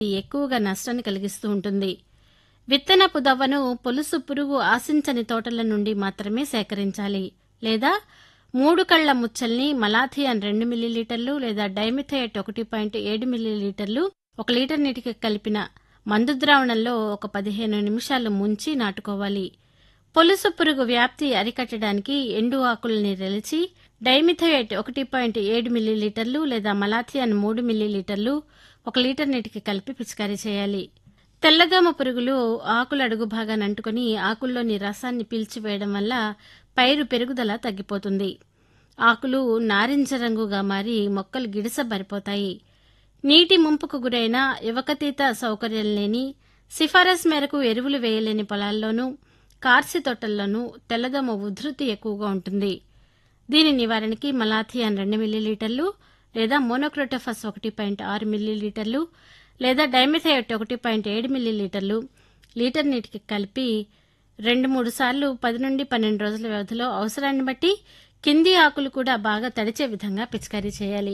ఎక్కువగా నష్టాన్ని కలిగిస్తూ ఉంటుంది విత్తనపు దవ్వను పొలుసు పురుగు ఆశించని తోటల నుండి మాత్రమే సేకరించాలి లేదా మూడు కళ్ల ముచ్చల్ని మలాథియాన్ రెండు మిల్లీలీటర్లు లేదా డైమిథయేట్ ఒకటి పాయింట్ ఏడు మిల్లీలీటర్లు ఒక లీటర్ నీటికి కలిపిన మందు ద్రావణంలో ఒక పదిహేను నిమిషాలు ముంచి నాటుకోవాలి పొలుసు పురుగు వ్యాప్తి అరికట్టడానికి ఎండు ఆకుల్ని రెలిచి డైమిథయేట్ ఒకటి పాయింట్ ఏడు మిల్లీలీటర్లు లేదా మలాథియాన్ మూడు మిల్లీలీటర్లు ఒక లీటర్ నీటికి కలిపి పిచికారీ చేయాలి తెల్లదోమ పురుగులు ఆకుల అడుగు భాగాన్ని అంటుకుని ఆకుల్లోని రసాన్ని పీల్చివేయడం వల్ల పైరు పెరుగుదల తగ్గిపోతుంది ఆకులు నారింజ రంగుగా మారి మొక్కలు గిడసబరిపోతాయి నీటి ముంపుకు గురైన యువకతీత సౌకర్యం లేని సిఫారసు మేరకు ఎరువులు వేయలేని పొలాల్లోనూ కార్సి తోటల్లోనూ తెల్లదోమ ఉధృతి ఎక్కువగా ఉంటుంది దీని నివారణకి మలాథియాన్ రెండు మిల్లీలీటర్లు లేదా మోనోక్రోటోఫస్ ఒకటి పాయింట్ ఆరు మిల్లీలీటర్లు లేదా డైమిథయోట్ ఒకటి పాయింట్ ఏడు మిల్లీలీటర్లు లీటర్ నీటికి కలిపి రెండు మూడు సార్లు పది నుండి పన్నెండు రోజుల వ్యవధిలో అవసరాన్ని బట్టి కింది ఆకులు కూడా బాగా తడిచే విధంగా పిచికారీ చేయాలి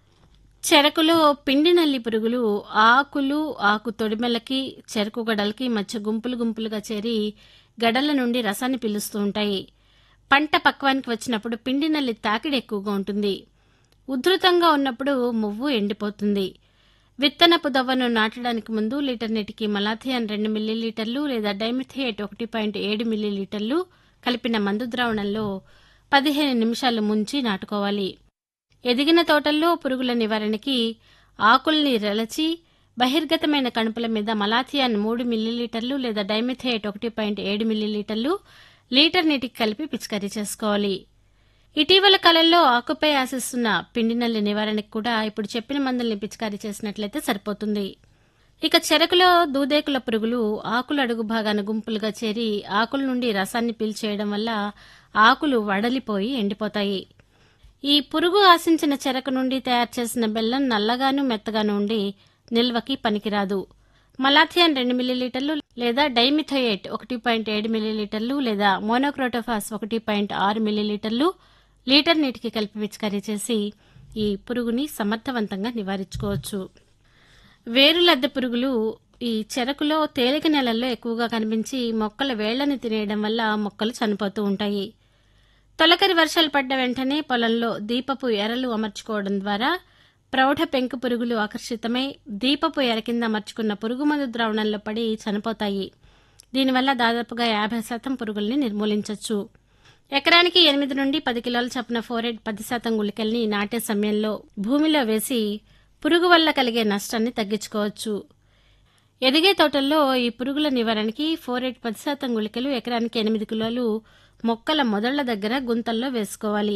చెరకులో పిండి నల్లి పురుగులు ఆకులు ఆకు తొడిమెలకి చెరకు గడలకి మధ్య గుంపులు గుంపులుగా చేరి గడల నుండి రసాన్ని పీలుస్తూ ఉంటాయి పంట పక్వానికి వచ్చినప్పుడు పిండి నల్లి తాకిడి ఎక్కువగా ఉంటుంది ఉధృతంగా ఉన్నప్పుడు మువ్వు ఎండిపోతుంది విత్తనపు దవ్వను నాటడానికి ముందు లీటర్ నీటికి మలాథియాన్ రెండు మిల్లీలీటర్లు లేదా డైమిథియేట్ ఒకటి పాయింట్ ఏడు మిల్లీలీటర్లు కలిపిన మందు ద్రావణంలో పదిహేను నిమిషాలు ముంచి నాటుకోవాలి ఎదిగిన తోటల్లో పురుగుల నివారణకి ఆకుల్ని రెలచి బహిర్గతమైన కణుపుల మీద మలాథియాన్ మూడు మిల్లీలీటర్లు లేదా డైమిథేట్ ఒకటి పాయింట్ ఏడు మిల్లీలీటర్లు లీటర్ నీటికి కలిపి పిచికారీ చేసుకోవాలి ఇటీవల కాలంలో ఆకుపై ఆశిస్తున్న పిండి నల్లి నివారణకు కూడా ఇప్పుడు చెప్పిన మందుల్ని పిచికారీ చేసినట్లయితే సరిపోతుంది ఇక చెరకులో దూదేకుల పురుగులు ఆకుల అడుగు భాగాన గుంపులుగా చేరి ఆకుల నుండి రసాన్ని పీల్చేయడం వల్ల ఆకులు వడలిపోయి ఎండిపోతాయి ఈ పురుగు ఆశించిన చెరకు నుండి తయారు చేసిన బెల్లం నల్లగాను మెత్తగాను ఉండి నిల్వకి పనికిరాదు మలాథియాన్ రెండు మిల్లీలీటర్లు లేదా డైమిథోయేట్ ఒకటి పాయింట్ ఏడు మిల్లీలీటర్లు లేదా మోనోక్రోటోఫాస్ ఒకటి పాయింట్ ఆరు మిల్లీలీటర్లు లీటర్ నీటికి కలిపి పిచికారీ చేసి ఈ పురుగుని సమర్థవంతంగా నివారించుకోవచ్చు వేరులద్దె పురుగులు ఈ చెరకులో తేలిక నెలల్లో ఎక్కువగా కనిపించి మొక్కల వేళ్లని తినేయడం వల్ల మొక్కలు చనిపోతూ ఉంటాయి తొలకరి వర్షాలు పడ్డ వెంటనే పొలంలో దీపపు ఎరలు అమర్చుకోవడం ద్వారా ప్రౌఢ పెంకు పురుగులు ఆకర్షితమై దీపపు ఎర కింద అమర్చుకున్న పురుగు మందు ద్రావణంలో పడి చనిపోతాయి దీనివల్ల దాదాపుగా యాభై శాతం పురుగుల్ని నిర్మూలించవచ్చు ఎకరానికి ఎనిమిది నుండి పది కిలోల చొప్పున ఫోరెట్ పది శాతం గుళికల్ని నాటే సమయంలో భూమిలో వేసి పురుగు వల్ల కలిగే నష్టాన్ని తగ్గించుకోవచ్చు ఎదిగే తోటల్లో ఈ పురుగుల నివారణకి ఫోరెట్ పది శాతం గుళికలు ఎకరానికి ఎనిమిది కిలోలు మొక్కల మొదళ్ల దగ్గర గుంతల్లో వేసుకోవాలి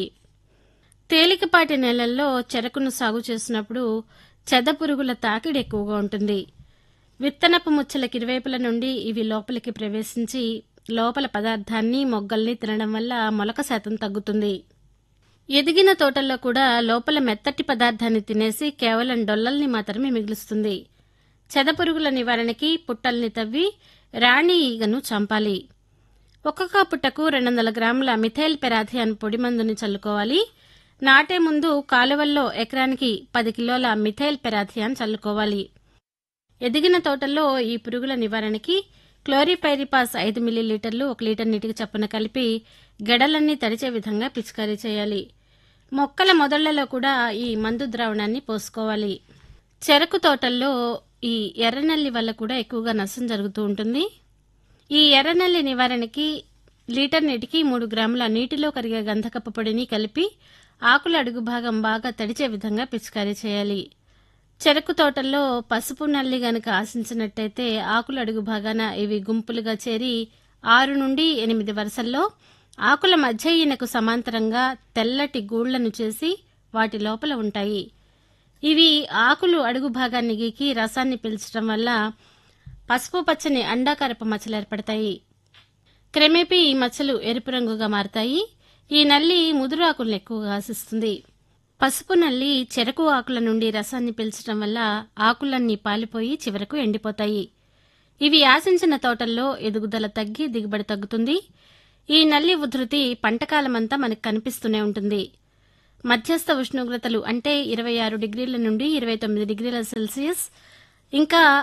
తేలికపాటి నేలల్లో చెరకును సాగు చేసినప్పుడు చెద పురుగుల తాకిడి ఎక్కువగా ఉంటుంది విత్తనపు ముచ్చలకి ఇరువైపుల నుండి ఇవి లోపలికి ప్రవేశించి లోపల పదార్థాన్ని మొగ్గల్ని తినడం వల్ల మొలక శాతం తగ్గుతుంది ఎదిగిన తోటల్లో కూడా లోపల మెత్తటి పదార్థాన్ని తినేసి కేవలం డొల్లల్ని మాత్రమే మిగులుస్తుంది చెదపురుగుల నివారణకి పుట్టల్ని తవ్వి రాణి ఈగను చంపాలి ఒక్కొక్క పుట్టకు రెండు వందల గ్రాముల మిథైల్ పెరాథియాన్ పొడి మందుని చల్లుకోవాలి నాటే ముందు కాలువల్లో ఎకరానికి పది కిలోల మిథైల్ పెరాథియాన్ చల్లుకోవాలి ఎదిగిన తోటల్లో ఈ పురుగుల నివారణకి క్లోరిపైరిపాస్ ఐదు మిల్లీలీటర్లు ఒక లీటర్ నీటికి చప్పున కలిపి గెడలన్నీ తడిచే విధంగా పిచికారీ చేయాలి మొక్కల మొదళ్లలో కూడా ఈ మందు ద్రావణాన్ని పోసుకోవాలి చెరకు తోటల్లో ఈ ఎర్రనల్లి వల్ల కూడా ఎక్కువగా నష్టం జరుగుతూ ఉంటుంది ఈ ఎర్రనల్లి నివారణకి లీటర్ నీటికి మూడు గ్రాముల నీటిలో కరిగే గంధకపు పొడిని కలిపి ఆకుల అడుగు భాగం బాగా తడిచే విధంగా పిచికారీ చేయాలి చెరకు తోటల్లో పసుపు నల్లి గనక ఆశించినట్టయితే ఆకుల అడుగు భాగాన ఇవి గుంపులుగా చేరి ఆరు నుండి ఎనిమిది వరుసల్లో ఆకుల మధ్య ఈయనకు సమాంతరంగా తెల్లటి గూళ్లను చేసి వాటి లోపల ఉంటాయి ఇవి ఆకులు అడుగు భాగాన్ని గీకి రసాన్ని పీల్చడం వల్ల పసుపు పచ్చని అండాకారపు మచ్చలు ఏర్పడతాయి క్రమేపీ ఈ మచ్చలు ఎరుపు రంగుగా మారతాయి ఈ నల్లి ముదురు ఆకులను ఎక్కువగా ఆశిస్తుంది పసుపు నల్లి చెరకు ఆకుల నుండి రసాన్ని పీల్చడం వల్ల ఆకులన్నీ పాలిపోయి చివరకు ఎండిపోతాయి ఇవి ఆశించిన తోటల్లో ఎదుగుదల తగ్గి దిగుబడి తగ్గుతుంది ఈ నల్లి ఉధృతి పంటకాలమంతా మనకు కనిపిస్తూనే ఉంటుంది మధ్యస్థ ఉష్ణోగ్రతలు అంటే ఇరవై ఆరు డిగ్రీల నుండి ఇరవై తొమ్మిది డిగ్రీల సెల్సియస్ ఇంకా